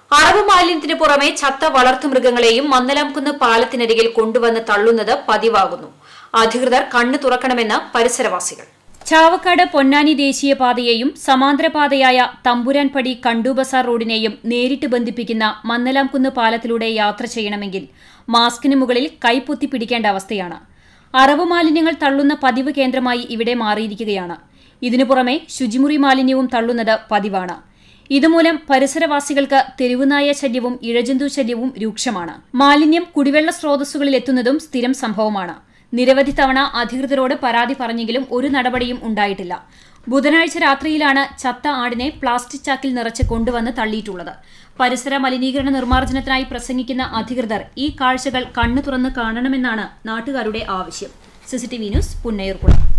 അറവ് മാലിന്യത്തിന് പുറമെ ചത്ത വളർത്തുമൃഗങ്ങളെയും മന്ദലാംകുന്ന് പാലത്തിനരികിൽ കൊണ്ടുവന്ന് തള്ളുന്നത് പതിവാകുന്നു അധികൃതർ കണ്ണു തുറക്കണമെന്ന് പരിസരവാസികൾ ചാവക്കാട് പൊന്നാനി ദേശീയപാതയെയും സമാന്തരപാതയായ തമ്പുരാൻപടി കണ്ടൂബസാർ റോഡിനെയും നേരിട്ട് ബന്ധിപ്പിക്കുന്ന മന്നലാംകുന്ന് പാലത്തിലൂടെ യാത്ര ചെയ്യണമെങ്കിൽ മാസ്കിന് മുകളിൽ കൈപ്പൊത്തി പിടിക്കേണ്ട അവസ്ഥയാണ് അറവ് മാലിന്യങ്ങൾ തള്ളുന്ന പതിവ് കേന്ദ്രമായി ഇവിടെ മാറിയിരിക്കുകയാണ് ഇതിനു പുറമെ ശുചിമുറി മാലിന്യവും തള്ളുന്നത് പതിവാണ് ഇതുമൂലം പരിസരവാസികൾക്ക് തെരുവുനായ ശല്യവും ഇഴജന്തു ശല്യവും രൂക്ഷമാണ് മാലിന്യം കുടിവെള്ള സ്രോതസ്സുകളിൽ എത്തുന്നതും സ്ഥിരം സംഭവമാണ് നിരവധി തവണ അധികൃതരോട് പരാതി പറഞ്ഞെങ്കിലും ഒരു നടപടിയും ഉണ്ടായിട്ടില്ല ബുധനാഴ്ച രാത്രിയിലാണ് ചത്ത ആടിനെ പ്ലാസ്റ്റിക് ചാക്കിൽ നിറച്ച് കൊണ്ടുവന്ന് തള്ളിയിട്ടുള്ളത് പരിസര മലിനീകരണ നിർമ്മാർജ്ജനത്തിനായി പ്രസംഗിക്കുന്ന അധികൃതർ ഈ കാഴ്ചകൾ കണ്ണു തുറന്ന് കാണണമെന്നാണ് നാട്ടുകാരുടെ ആവശ്യം സിസിടിവി ന്യൂസ് പുന്നയൂർകുളം